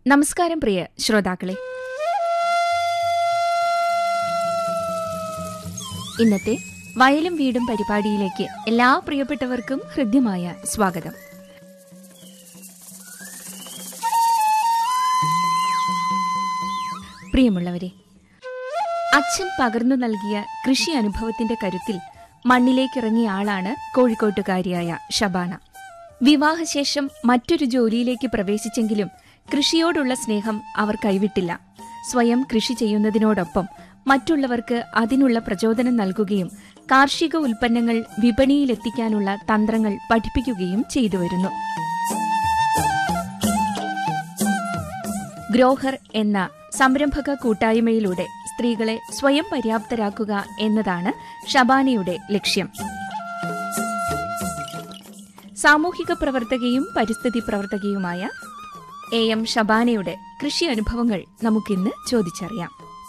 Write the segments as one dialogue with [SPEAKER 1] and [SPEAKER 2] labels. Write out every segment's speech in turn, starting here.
[SPEAKER 1] നമസ്കാരം പ്രിയ ശ്രോതാക്കളെ ഇന്നത്തെ വയലും വീടും പരിപാടിയിലേക്ക് എല്ലാ പ്രിയപ്പെട്ടവർക്കും ഹൃദ്യമായ സ്വാഗതം പ്രിയമുള്ളവരെ അച്ഛൻ പകർന്നു നൽകിയ കൃഷി അനുഭവത്തിന്റെ കരുത്തിൽ മണ്ണിലേക്കിറങ്ങിയ ആളാണ് കോഴിക്കോട്ടുകാരിയായ ഷബാന വിവാഹശേഷം മറ്റൊരു ജോലിയിലേക്ക് പ്രവേശിച്ചെങ്കിലും കൃഷിയോടുള്ള സ്നേഹം അവർ കൈവിട്ടില്ല സ്വയം കൃഷി ചെയ്യുന്നതിനോടൊപ്പം മറ്റുള്ളവർക്ക് അതിനുള്ള പ്രചോദനം നൽകുകയും കാർഷിക ഉൽപ്പന്നങ്ങൾ വിപണിയിലെത്തിക്കാനുള്ള തന്ത്രങ്ങൾ പഠിപ്പിക്കുകയും ചെയ്തു വരുന്നു ഗ്രോഹർ എന്ന സംരംഭക കൂട്ടായ്മയിലൂടെ സ്ത്രീകളെ സ്വയം പര്യാപ്തരാക്കുക എന്നതാണ് ഷബാനയുടെ ലക്ഷ്യം സാമൂഹിക പ്രവർത്തകയും പരിസ്ഥിതി പ്രവർത്തകയുമായ എ എം ഷബാനയുടെ കൃഷി അനുഭവങ്ങൾ നമുക്കിന്ന് ചോദിച്ചറിയാം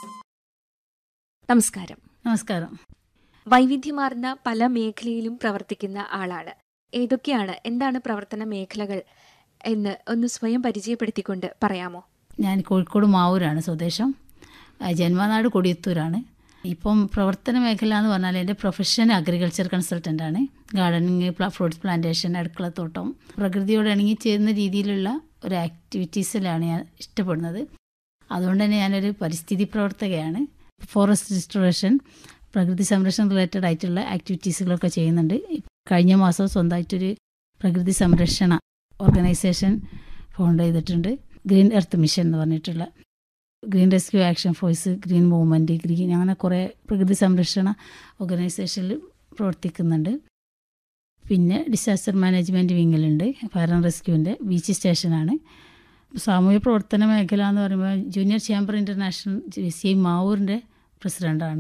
[SPEAKER 1] നമസ്കാരം
[SPEAKER 2] നമസ്കാരം
[SPEAKER 1] വൈവിധ്യമാർന്ന പല മേഖലയിലും പ്രവർത്തിക്കുന്ന ആളാണ് ഏതൊക്കെയാണ് എന്താണ് പ്രവർത്തന മേഖലകൾ എന്ന് ഒന്ന് സ്വയം പരിചയപ്പെടുത്തിക്കൊണ്ട് പറയാമോ
[SPEAKER 2] ഞാൻ കോഴിക്കോട് മാവൂരാണ് സ്വദേശം ആ, ജന്മനാട് കൊടിയത്തൂരാണ് ഇപ്പം പ്രവർത്തന മേഖല എന്ന് പറഞ്ഞാൽ എൻ്റെ പ്രൊഫഷൻ അഗ്രികൾച്ചർ കൺസൾട്ടൻ്റ് ആണ് ഗാർഡനിങ് ഫ്രൂട്ട്സ് പ്ലാന്റേഷൻ അടുക്കളത്തോട്ടം പ്രകൃതിയോട് ഇണങ്ങി ചേരുന്ന രീതിയിലുള്ള ഒരു ആക്ടിവിറ്റീസിലാണ് ഞാൻ ഇഷ്ടപ്പെടുന്നത് അതുകൊണ്ട് തന്നെ ഞാനൊരു പരിസ്ഥിതി പ്രവർത്തകയാണ് ഫോറസ്റ്റ് റിസ്റ്റോറേഷൻ പ്രകൃതി സംരക്ഷണം റിലേറ്റഡ് ആയിട്ടുള്ള ആക്ടിവിറ്റീസുകളൊക്കെ ചെയ്യുന്നുണ്ട് കഴിഞ്ഞ മാസം സ്വന്തമായിട്ടൊരു പ്രകൃതി സംരക്ഷണ ഓർഗനൈസേഷൻ ഫൗണ്ട് ചെയ്തിട്ടുണ്ട് ഗ്രീൻ എർത്ത് മിഷൻ എന്ന് പറഞ്ഞിട്ടുള്ള green rescue action force green movement green അങ്ങനെ കുറേ പ്രകൃതി സംരക്ഷണ ഓർഗനൈസേഷനിൽ പ്രവർത്തിക്കുന്നുണ്ട് പിന്നെ ഡിസാസ്റ്റർ മാനേജ്മെൻറ്റ് വിങ്ങിലുണ്ട് ഫയർ ആൻഡ് റെസ്ക്യൂവിൻ്റെ ബീച്ച് സ്റ്റേഷനാണ് സാമൂഹ്യ പ്രവർത്തന മേഖല എന്ന് പറയുമ്പോൾ junior chamber international J C I മാവൂരിൻ്റെ പ്രസിഡൻ്റാണ്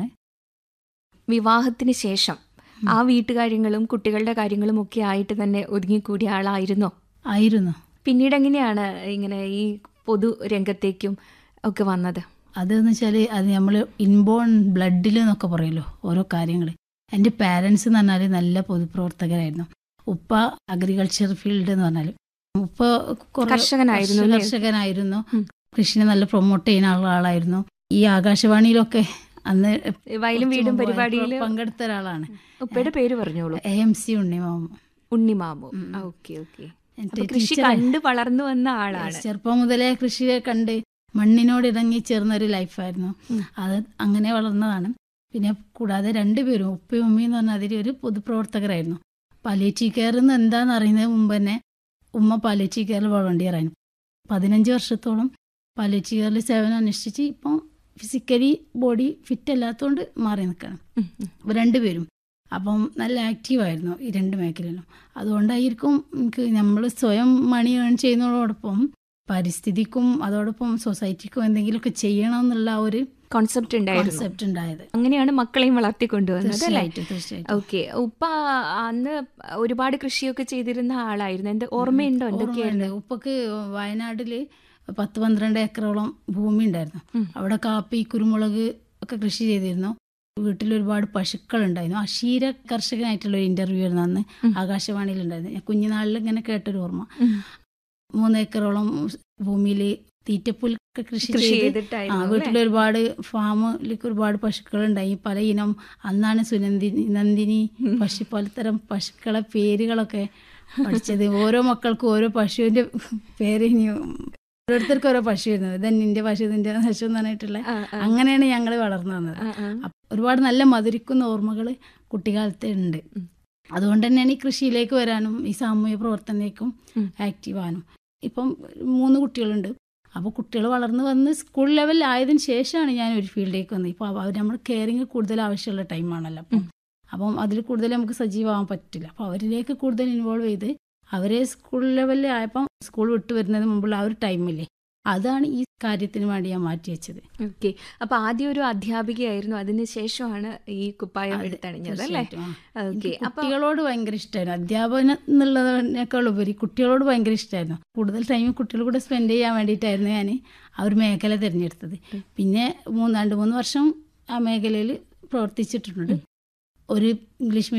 [SPEAKER 1] വിവാഹത്തിന് ശേഷം ആ വീട്ടുകാര്യങ്ങളും കുട്ടികളുടെ കാര്യങ്ങളും ഒക്കെ ആയിട്ട് തന്നെ ഒതുങ്ങിക്കൂടിയ ആളായിരുന്നോ
[SPEAKER 2] ആയിരുന്നു
[SPEAKER 1] പിന്നീട് എങ്ങനെയാണ് ഇങ്ങനെ ഈ പൊതു രംഗത്തേക്കും ഒക്കെ വന്നത്
[SPEAKER 2] അതെന്ന് വെച്ചാൽ അത് നമ്മൾ ഇൻബോൺ ബ്ലഡിൽ എന്നൊക്കെ പറയുമല്ലോ ഓരോ കാര്യങ്ങൾ എൻ്റെ പാരൻസ് എന്ന് പറഞ്ഞാൽ നല്ല പൊതുപ്രവർത്തകരായിരുന്നു ഉപ്പ അഗ്രികൾച്ചർ ഫീൽഡ് എന്ന് പറഞ്ഞാൽ ഉപ്പ കുറേ
[SPEAKER 1] കർഷകനായിരുന്നു
[SPEAKER 2] കർഷ-
[SPEAKER 1] അല്ലേ?
[SPEAKER 2] കർഷകനായിരുന്നു
[SPEAKER 1] ഉം.
[SPEAKER 2] കൃഷിനെ നല്ല പ്രൊമോട്ട് ചെയ്യുന്ന ആള- ആളായിരുന്നു ഈ ആകാശവാണിയിലൊക്കെ അന്ന്
[SPEAKER 1] വയലും
[SPEAKER 2] കുറച്ച്
[SPEAKER 1] വീടും
[SPEAKER 2] മുമ്പ്
[SPEAKER 1] പരിപാടിയിൽ
[SPEAKER 2] പങ്കെടുത്ത ഒരാളാണ്
[SPEAKER 1] ഉപ്പയുടെ പേര് പറഞ്ഞോളൂ
[SPEAKER 2] A M C Unnimama
[SPEAKER 1] Unnimamu
[SPEAKER 2] ഉം.
[SPEAKER 1] ഓക്കെ ഓക്കെ
[SPEAKER 2] എൻ്റെ
[SPEAKER 1] കൃഷി
[SPEAKER 2] ടീച്ചറെ-
[SPEAKER 1] കണ്ടു വളർന്നു വന്ന ആളാണ്
[SPEAKER 2] ചെറുപ്പം മുതലേ കൃഷിയെ കണ്ട് മണ്ണിനോട് ഇണങ്ങി ചേർന്ന ഒരു ലൈഫായിരുന്നു
[SPEAKER 1] ഉം.
[SPEAKER 2] അത് അങ്ങനെ വളർന്നതാണ് പിന്നെ കൂടാതെ രണ്ടുപേരും ഉപ്പയും ഉമ്മയും എന്ന് പറഞ്ഞാൽ അതിൽ ഒരു പൊതുപ്രവർത്തകരായിരുന്നു പാലിയേറ്റീവ് കെയർ എന്ന് എന്താണെന്ന് അറിയുന്നതിന് മുമ്പ് തന്നെ ഉമ്മ പാലിയേറ്റീവ് കെയറിൽ വോളണ്ടിയറായിരുന്നു പതിനഞ്ച് വർഷത്തോളം പാലിയേറ്റീവ് കെയറിൽ സേവനം അനുഷ്ഠിച്ച് ഇപ്പം ഫിസിക്കലി ബോഡി ഫിറ്റ് അല്ലാത്തതുകൊണ്ട് മാറി നിൽക്കണം
[SPEAKER 1] ഉം, ഉം.
[SPEAKER 2] ഇവർ രണ്ടുപേരും അപ്പം നല്ല ആക്റ്റീവായിരുന്നു ഈ രണ്ട് മേഖലയിലും അതുകൊണ്ടായിരിക്കും എനിക്ക് നമ്മൾ സ്വയം മണി ഏൺ ചെയ്യുന്നതോടൊപ്പം പരിസ്ഥിതിക്കും അതോടൊപ്പം സൊസൈറ്റിക്കും എന്തെങ്കിലുമൊക്കെ ചെയ്യണം എന്നുള്ള ആ ഒരു
[SPEAKER 1] കോൺസെപ്റ്റ് ഉണ്ടായിരുന്നു
[SPEAKER 2] കോൺസെപ്റ്റ് ഉണ്ടായത്
[SPEAKER 1] അങ്ങനെയാണ് മക്കളെയും വളർത്തിക്കൊണ്ടുവന്നത് അല്ലേ
[SPEAKER 2] തീർച്ചയായിട്ടും തീർച്ചയായിട്ടും
[SPEAKER 1] ഓക്കെ ഉപ്പ അന്ന് ഒരുപാട് കൃഷിയൊക്കെ ചെയ്തിരുന്ന ആളായിരുന്നു എന്ത് ഓർമ്മയുണ്ടോ എന്തൊക്കെയായിരുന്നു
[SPEAKER 2] ഓർമ്മയുണ്ട്. ഉപ്പക്ക് വയനാട്ടില് പത്ത് പന്ത്രണ്ട് ഏക്കറോളം ഭൂമി ഉണ്ടായിരുന്നു
[SPEAKER 1] ഉം.
[SPEAKER 2] അവിടെ കാപ്പി കുരുമുളക് ഒക്കെ കൃഷി ചെയ്തിരുന്നു വീട്ടിൽ ഒരുപാട് പശുക്കൾ ഉണ്ടായിരുന്നു ആ ക്ഷീര കർഷകനായിട്ടുള്ള ഒരു ഇന്റർവ്യൂ ആയിരുന്നു അന്ന്
[SPEAKER 1] ഉം.
[SPEAKER 2] ആകാശവാണിയിൽ ഉണ്ടായിരുന്നു ഞാൻ കുഞ്ഞുനാളിൽ ഇങ്ങനെ കേട്ടൊരു ഓർമ്മ
[SPEAKER 1] ഉം.
[SPEAKER 2] മൂന്ന് ഏക്കറോളം ഭൂമിയിൽ തീറ്റപ്പുല്ലൊക്കെ കൃഷി
[SPEAKER 1] കൃഷി
[SPEAKER 2] ചെയ്ത് ആ
[SPEAKER 1] ചെയ്തിട്ടായിരുന്നു അല്ലേ?
[SPEAKER 2] വീട്ടിൽ ഒരുപാട് ഫാമിലേക്ക് ഒരുപാട് പശുക്കളുണ്ടായി പല ഇനം അന്നാണ് സുനന്ദിനി നന്ദിനി പശു പലതരം പശുക്കളെ പേരുകളൊക്കെ പഠിച്ചത് ഓരോ മക്കൾക്കും ഓരോ പശുവിന്റെ പേര് ഇനി ഓരോരുത്തർക്കും ഓരോ പശു വരുന്നത് ഇതന്നെ നിന്റെ പശു നിന്റെ പശു എന്ന് പറഞ്ഞിട്ടുള്ള
[SPEAKER 1] ആ, ആ,
[SPEAKER 2] അങ്ങനെയാണ് ഞങ്ങൾ വളർന്നു വന്നത്
[SPEAKER 1] ആ, ആ.
[SPEAKER 2] അപ്പ ഒരുപാട് നല്ല മധുരിക്കുന്ന ഓർമ്മകൾ കുട്ടിക്കാലത്തെ ഉണ്ട്
[SPEAKER 1] ഉം.
[SPEAKER 2] അതുകൊണ്ട് തന്നെയാണ് ഈ കൃഷിയിലേക്ക് വരാനും ഈ സാമൂഹ്യ പ്രവർത്തനത്തിലേക്കും
[SPEAKER 1] ഉം.
[SPEAKER 2] ആക്റ്റീവ് ആവാനും ഇപ്പം മൂന്ന് കുട്ടികളുണ്ട് അപ്പോൾ കുട്ടികൾ വളർന്ന് വന്ന് സ്കൂൾ ലെവലിലായതിനു ശേഷമാണ് ഞാൻ ഒരു ഫീൽഡിലേക്ക് വന്നത് ഇപ്പോൾ അവർ നമ്മൾ കെയറിങ് കൂടുതൽ ആവശ്യമുള്ള ടൈമാണല്ലോ അപ്പം
[SPEAKER 1] ഉം.
[SPEAKER 2] അപ്പം അതിൽ കൂടുതൽ നമുക്ക് സജീവമാവാൻ പറ്റില്ല അപ്പോൾ അവരിലേക്ക് കൂടുതൽ ഇൻവോൾവ് ചെയ്ത് അവരെ സ്കൂൾ ലെവലിൽ ആയപ്പം സ്കൂൾ വിട്ട് വരുന്നതിന് മുമ്പുള്ള ആ ഒരു ടൈമില്ലേ അതാണ് ഈ കാര്യത്തിന് വേണ്ടി ഞാൻ മാറ്റി വെച്ചത്
[SPEAKER 1] ഓക്കെ അപ്പൊ ആദ്യം ഒരു അധ്യാപികയായിരുന്നു അതിന് ശേഷമാണ് ഈ കുപ്പായം
[SPEAKER 2] അതെ,
[SPEAKER 1] എടുത്തണിഞ്ഞത് അല്ലേ
[SPEAKER 2] തീർച്ചയായിട്ടും. ആ.
[SPEAKER 1] ഓക്കെ
[SPEAKER 2] എനിക്ക്
[SPEAKER 1] അപ്പൊ
[SPEAKER 2] കുട്ടികളോട് ഭയങ്കര ഇഷ്ടമായിരുന്നു അധ്യാപനം എന്നുള്ളതിനേക്കാൾ ഉപരി കുട്ടികളോട് ഭയങ്കര ഇഷ്ടമായിരുന്നു കൂടുതൽ ടൈം കുട്ടികൾ കൂടെ സ്പെൻഡ് ചെയ്യാൻ വേണ്ടിയിട്ടായിരുന്നു ഞാൻ ആ ഒരു മേഖല തിരഞ്ഞെടുത്തത് പിന്നെ മൂന്ന് രണ്ട് മൂന്ന് വർഷം ആ മേഖലയിൽ പ്രവർത്തിച്ചിട്ടുണ്ട് ഒരു ഇംഗ്ലീഷ്